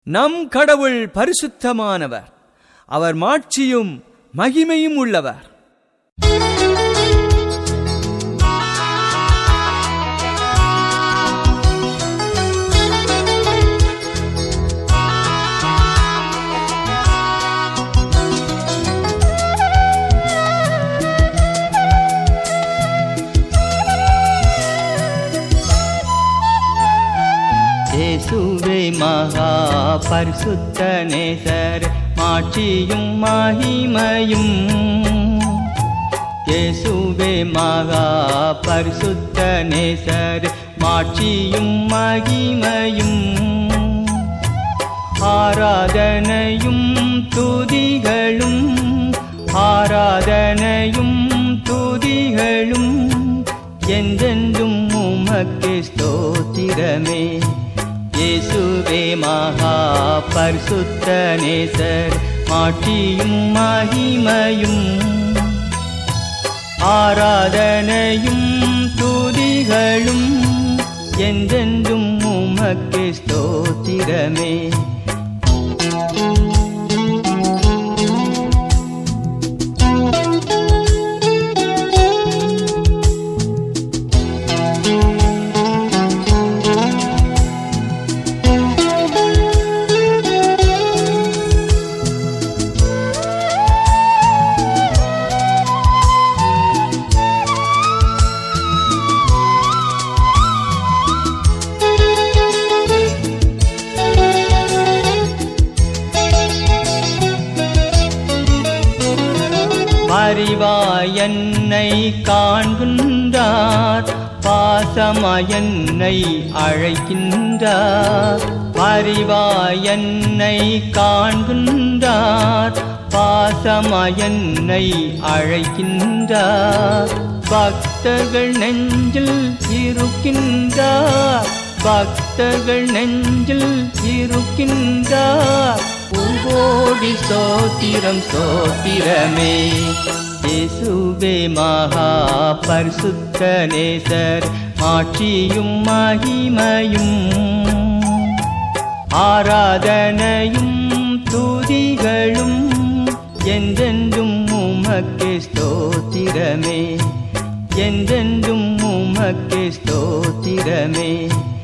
நம் கடவுள் பரிசுத்தமானவர் அவர் மாட்சியும் மகிமையும் உள்ளவர் இயேசுவே மகா பரிசுத்த நேசர் மாட்சியும் மகிமையும் இயேசுவே மகா பரிசுத்த நேசர் மாட்சியும் மகிமையும் ஆராதனையும் துதிகளும் ஆராதனையும் துதிகளும் என்றென்றும் உமக்கு ஸ்தோத்திரமே இயேசுவே மகா பரிசுத்த நேசர் மாட்சியும் மகிமையும் ஆராதனையும் துதிகளும் என்றென்றும் உமக்கு ஸ்தோத்திரமே பரிவாய் என்னை காண்கின்றார் பாசமாய் என்னை அழைக்கின்றார் பரிவாய் என்னை காண்கின்றார் பாசமாய் என்னை அழைக்கின்றார் பக்தர்கள் நெஞ்சில் இருக்கின்றார் பக்தர்கள் நெஞ்சில் இருக்கின்றார் கோடி சோத்திரம் சோத்திரமே இயேசுவே மகா பரிசுத்த நேசர் மாட்சியும் மகிமையும் ஆராதனையும் துதிகளும் என்றென்றும் உமக்கு ஸ்தோத்திரமே என்றென்றும் உமக்கு ஸ்தோத்திரமே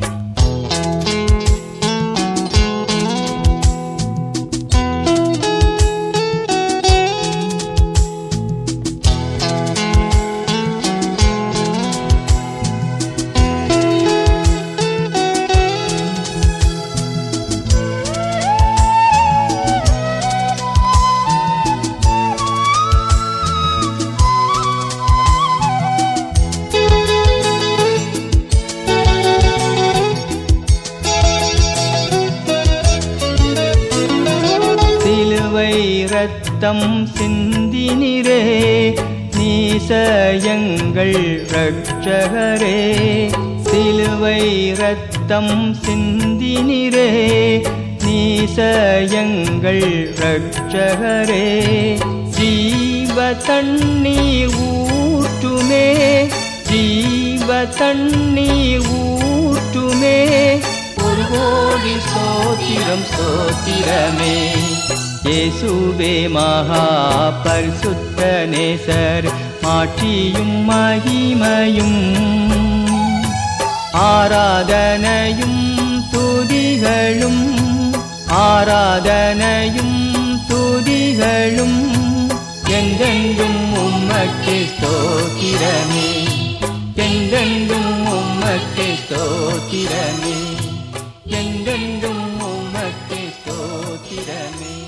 சிலுவை ரத்தம் சிந்தினிரே நீசயங்கள் ரட்சகரே சிலுவை ரத்தம் சிந்தினிரே நீசயங்கள் ரட்சகரே ஜீவ தண்ணீர் ஊற்றுமே ஜீவ தண்ணீர் ஊற்றுமே ஒரு கோடி சோத்திரம் சோத்திரமே இயேசுவே மகா பரிசுத்த நேசர் மாட்சியும் மகிமையும் ஆராதனையும் துதிகளும் ஆராதனையும் துதிகளும் என்றென்றும் உம்மக்கு ஸ்தோத்திரமே என்றென்றும் உம்மக்கு ஸ்தோத்திரமே என்றென்றும் உமக்கு ஸ்தோத்திரமே